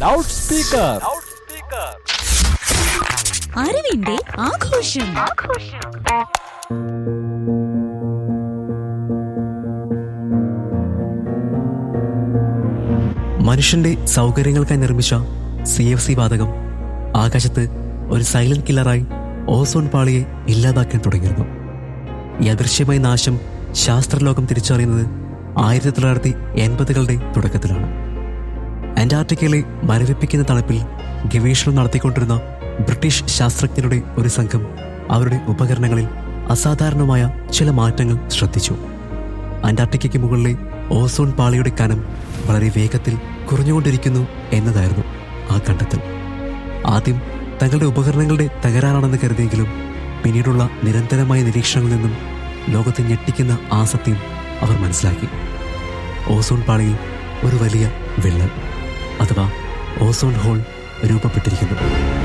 loud speaker അറിവിന്റെ ആഘോഷം മനുഷ്യന്റെ സൗകര്യങ്ങൾക്കായി നിർമ്മിച്ച സി എഫ് സി വാതകം ആകാശത്ത് ഒരു സൈലന്റ് കില്ലറായി ഓസോൺ പാളിയെ ഇല്ലാതാക്കാൻ തുടങ്ങിയിരുന്നു ഈ അദൃശ്യമായ നാശം ശാസ്ത്രലോകം തിരിച്ചറിയുന്നത് ആയിരത്തി തൊള്ളായിരത്തി എൺപതുകളുടെ തുടക്കത്തിലാണ് അന്റാർട്ടിക്കയിലെ മരവിപ്പിക്കുന്ന തണുപ്പിൽ ഗവേഷണം നടത്തിക്കൊണ്ടിരുന്ന ബ്രിട്ടീഷ് ശാസ്ത്രജ്ഞരുടെ ഒരു സംഘം അവരുടെ ഉപകരണങ്ങളിൽ അസാധാരണമായ ചില മാറ്റങ്ങൾ ശ്രദ്ധിച്ചു അന്റാർട്ടിക്കയ്ക്ക് മുകളിലെ ഓസോൺ പാളിയുടെ കനം വളരെ വേഗത്തിൽ കുറഞ്ഞുകൊണ്ടിരിക്കുന്നു എന്നതായിരുന്നു ആ കണ്ടെത്തൽ ആദ്യം തങ്ങളുടെ ഉപകരണങ്ങളുടെ തകരാറാണെന്ന് കരുതിയെങ്കിലും പിന്നീടുള്ള നിരന്തരമായ നിരീക്ഷണങ്ങളിൽ നിന്നും ലോകത്തെ ഞെട്ടിക്കുന്ന ആ സത്യം അവർ മനസ്സിലാക്കി ഓസോൺ പാളിയിൽ ഒരു വലിയ വിള്ളൽ അഥവാ ഓസോൺ ഹോൾ രൂപപ്പെട്ടിരിക്കുന്നു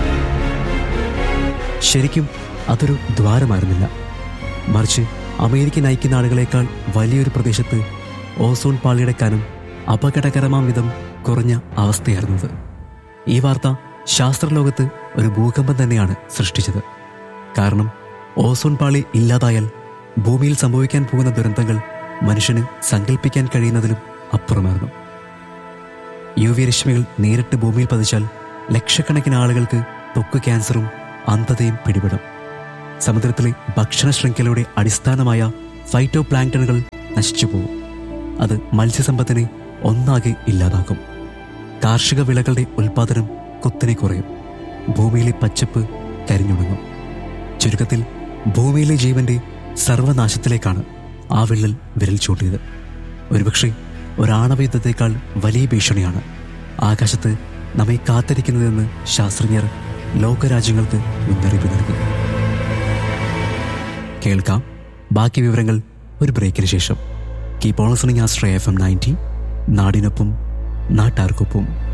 ശരിക്കും അതൊരു ദ്വാരമായിരുന്നില്ല മറിച്ച് അമേരിക്കൻ ഐക്യനാടുകളേക്കാൾ വലിയൊരു പ്രദേശത്ത് ഓസോൺ പാളിയുടെ കനം അപകടകരമാം വിധം കുറഞ്ഞ അവസ്ഥയായിരുന്നത് ഈ വാർത്ത ശാസ്ത്രലോകത്ത് ഒരു ഭൂകമ്പം തന്നെയാണ് സൃഷ്ടിച്ചത് കാരണം ഓസോൺ പാളി ഇല്ലാതായാൽ ഭൂമിയിൽ സംഭവിക്കാൻ പോകുന്ന ദുരന്തങ്ങൾ മനുഷ്യന് സങ്കല്പിക്കാൻ കഴിയുന്നതിലും അപ്പുറമായിരുന്നു യു വി രശ്മികൾ നേരിട്ട് ഭൂമിയിൽ പതിച്ചാൽ ലക്ഷക്കണക്കിന് ആളുകൾക്ക് ത്വക്ക് ക്യാൻസറും അന്ധതയും പിടിപെടും സമുദ്രത്തിലെ ഭക്ഷണ ശൃംഖലയുടെ അടിസ്ഥാനമായ ഫൈറ്റോ പ്ലാങ്ടണുകൾ നശിച്ചുപോകും അത് മത്സ്യസമ്പത്തിനെ ഒന്നാകെ ഇല്ലാതാക്കും കാർഷിക വിളകളുടെ ഉൽപാദനം കുത്തനെ കുറയും ഭൂമിയിലെ പച്ചപ്പ് കരിഞ്ഞുണങ്ങും ചുരുക്കത്തിൽ ഭൂമിയിലെ ജീവന്റെ സർവനാശത്തിലേക്കാണ് ആ വിള്ളൽ വിരൽ ചൂണ്ടിയത് ഒരുപക്ഷെ ഒരാണവ യുദ്ധത്തെക്കാൾ വലിയ ഭീഷണിയാണ് ആകാശത്ത് നമ്മെ കാത്തിരിക്കുന്നതെന്ന് ശാസ്ത്രജ്ഞർ ലോകരാജ്യങ്ങൾക്ക് മുന്നറിയിപ്പ് നൽകി കേൾക്കാം ബാക്കി വിവരങ്ങൾ ഒരു ബ്രേക്കിന് ശേഷം കീപ് ഓൺ ലിസണിംഗ് ആസ്ട്രേ എഫ് എം നയൻറ്റി നാടിനൊപ്പം നാട്ടാർക്കൊപ്പം